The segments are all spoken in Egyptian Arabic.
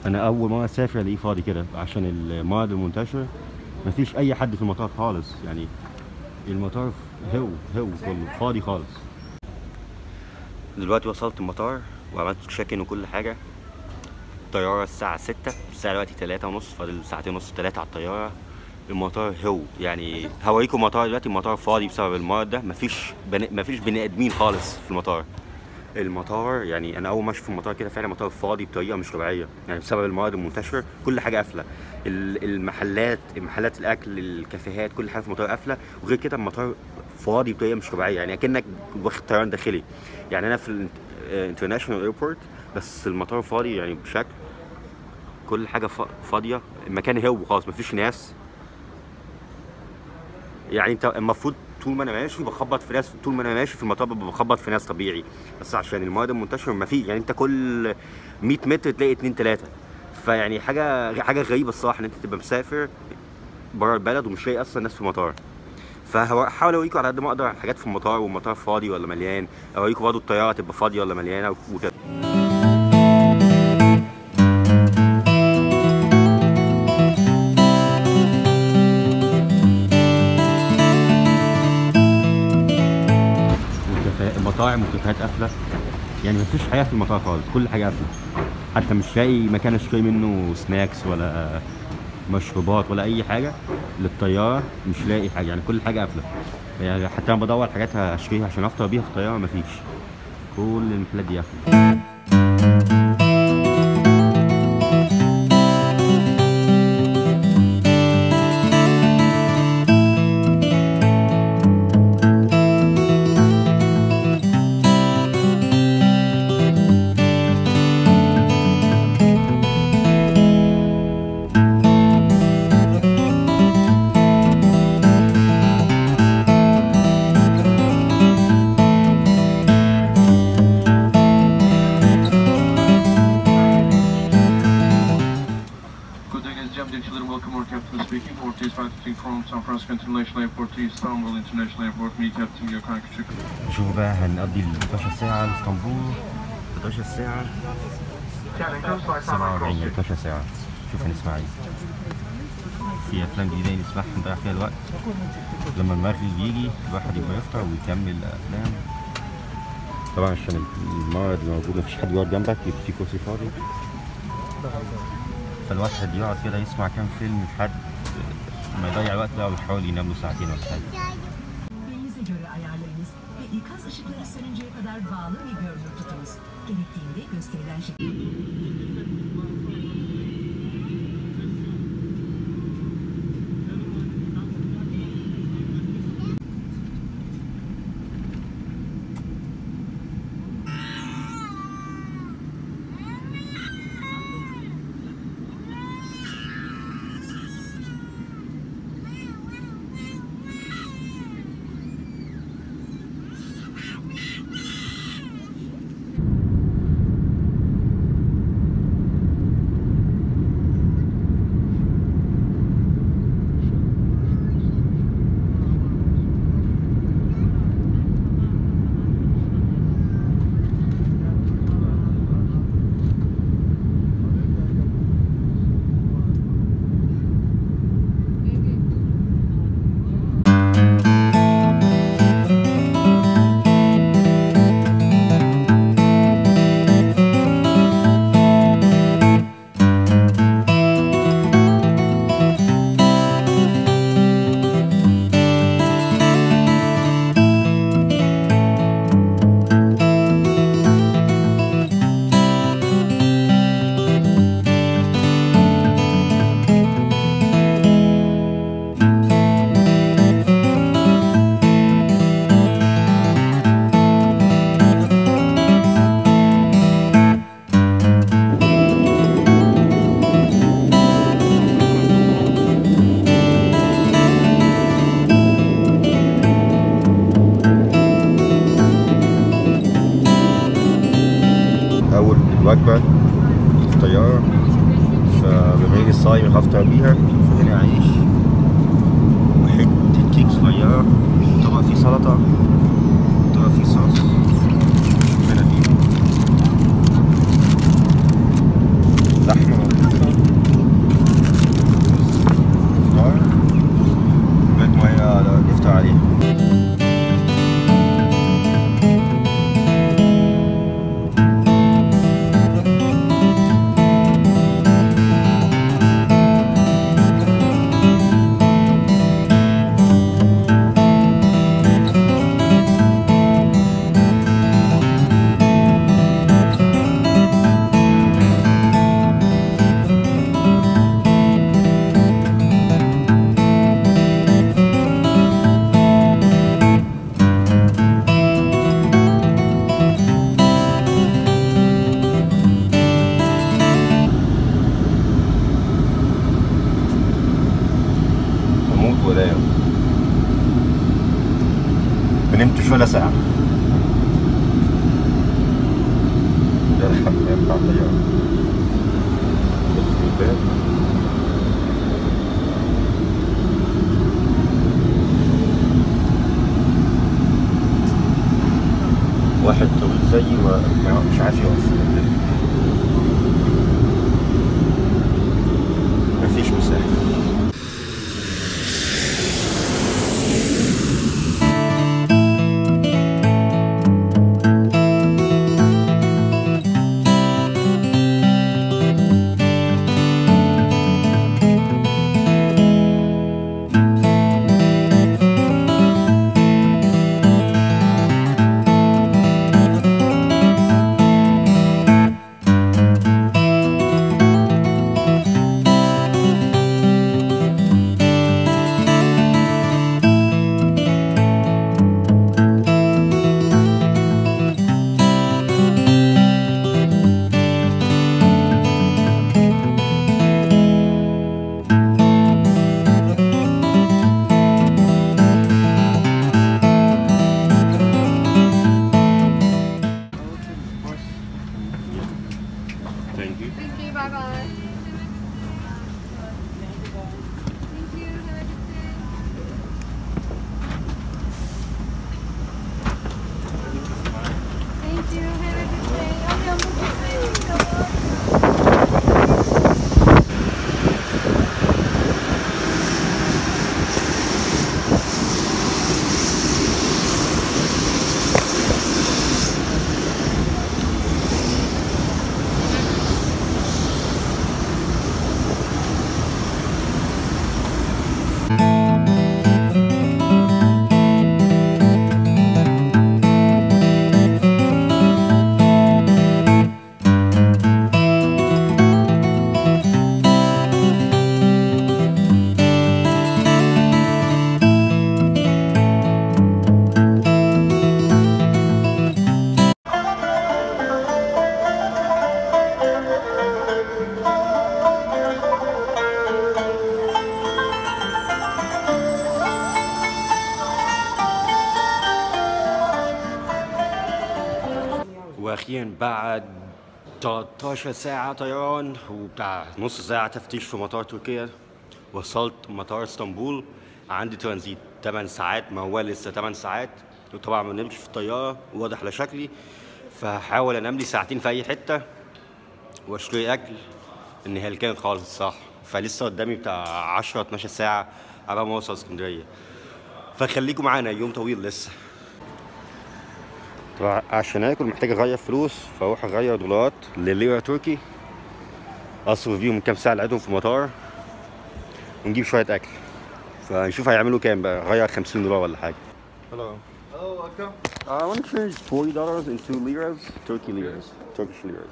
انا اول مره اسافر الاقيه فاضي كده عشان المرض المنتشر مفيش اي حد في المطار خالص يعني المطار هو هو كله فاضي خالص دلوقتي وصلت المطار وعملت تشيك ان وكل حاجه الطياره الساعه 6 الساعه دلوقتي 3 ونص فاضل ساعتين ونص 3 على الطياره المطار هو يعني هوريكم المطار دلوقتي المطار فاضي بسبب المرض ده مفيش بني مفيش بني ادمين خالص في المطار المطار يعني انا اول ما اشوف المطار كده فعلا المطار فاضي بطريقه مش طبيعيه يعني بسبب المرض المنتشر كل حاجه قافله ال- المحلات محلات الاكل الكافيهات كل حاجه في المطار قافله وغير كده المطار فاضي بطريقه مش طبيعيه يعني اكنك واخد طيران داخلي يعني انا في الانترناشونال ايربورت بس المطار فاضي يعني بشكل كل حاجه فا- فاضيه المكان هو خالص مفيش ناس يعني انت المفروض طول ما انا ماشي بخبط في ناس طول ما انا ماشي في المطار ببقى بخبط في ناس طبيعي بس عشان المرض المنتشر ما في يعني انت كل 100 متر تلاقي اتنين تلاته فيعني حاجه حاجه غريبه الصراحه ان انت تبقى مسافر بره البلد ومش لاقي اصلا ناس في المطار فهحاول اوريكم على قد ما اقدر حاجات في المطار والمطار فاضي ولا مليان اوريكم برضه الطياره تبقى فاضيه ولا مليانه وكده والكافيهات- المطاعم والكافيهات قافله يعني مفيش حاجه في المطار خالص كل حاجه قافله حتى مش لاقي مكان اشتري منه سناكس ولا مشروبات ولا اي حاجه للطياره مش لاقي حاجه يعني كل حاجه قافله يعني حتى انا بدور حاجات اشتريها عشان افطر بيها في الطياره مفيش كل المحلات دي قافله Good day, guys. Jam Children, welcome our captain speaking. For today's flight from San Francisco International Airport to Istanbul International Airport. Me, Captain Gökhan Küçük. شوفوا بقى هنقضي ال 11 ساعة لاسطنبول 11 ساعة Cabin crew, flight 47 يعني 12 ساعة شوف هنسمع ايه في أفلام جديدة نسمعها نضيع فيها الوقت لما المغرب يجي الواحد يبقى يفطر ويكمل أفلام طبعا عشان المرض اللي موجود مفيش حد يقعد جنبك يبقى في كرسي فاضي فالواحد يقعد كده يسمع كام فيلم لحد ما يضيع الوقت بقى ويحاول ينام له saatin ولا حاجة Denize göre ayarlayınız ve ikaz ışıkları sönünceye kadar bağlı ve görünür tutunuz. Gerektiğinde gösterilen şekilde... أول الوجبة في الطيارة فبما إني صايم هفطر بيها فهنا عيش وحتة كيك صغيرة طبق فيه سلطة طبق فيه صوص هنا فيه لحمة خدتوش ولا ساعة ده الحمام بتاع الطيارة بص الباب واحد طويل زيي ومش عارف يقف مفيش مساحة Thank you. Thank you. Bye bye. Thank you. Have a good day. Thank you. Have a good day. Hadi ama çok sevdim. واخيرا بعد 13 ساعة طيران وبتاع نص ساعة تفتيش في مطار تركيا وصلت مطار اسطنبول عندي ترانزيت 8 ساعات ما هو لسه 8 ساعات وطبعا ما نمتش في الطيارة واضح على شكلي فهحاول انام لي ساعتين في اي حتة واشتري اكل ان هلكان خالص صح فلسه قدامي بتاع 10 12 ساعة على ما اوصل اسكندرية فخليكم معانا يوم طويل لسه طبعا عشان اكل محتاج اغير فلوس فاروح اغير دولارات لليرة تركي اصرف بيهم كام ساعة لقيتهم في المطار ونجيب شوية اكل فنشوف هيعملوا كام بقى غير 50 دولار ولا حاجة Hello. Hello, welcome. I want to change forty dollars into liras, Turkey liras, Turkish liras.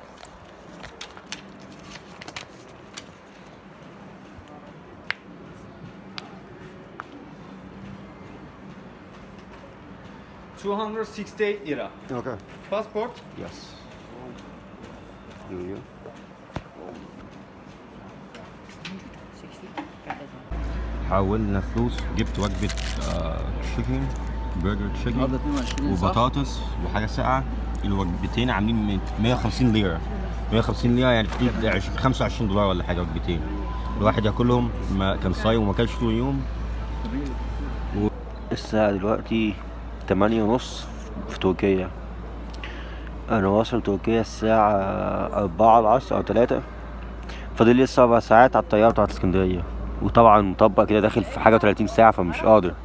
Two hundred sixty-eight lira. Okay. Passport. Yes. Here we go. حولنا فلوس جبت وجبة تشيكن برجر تشيكن وبطاطس وحاجة ساقعة الوجبتين عاملين من 150 ليرة 150 ليرة يعني في حدود عش- 25 دولار ولا حاجة وجبتين الواحد ياكلهم ما كان صايم وما كانش طول اليوم و... الساعة دلوقتي 8 ونص في تركيا أنا واصل تركيا الساعة أربعة العصر أو تلاتة فاضل لي لسه أربع ساعات على الطيارة بتاعت اسكندرية وطبعا مطبق كده داخل في حاجة وتلاتين ساعة فمش قادر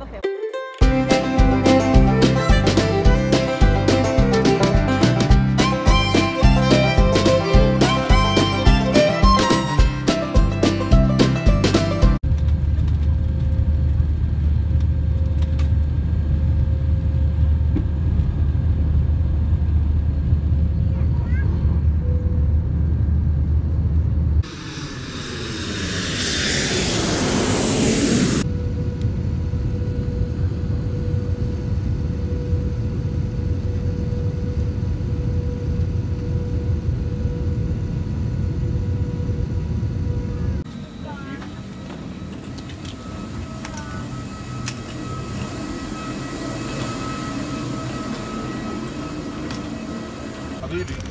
How do you do?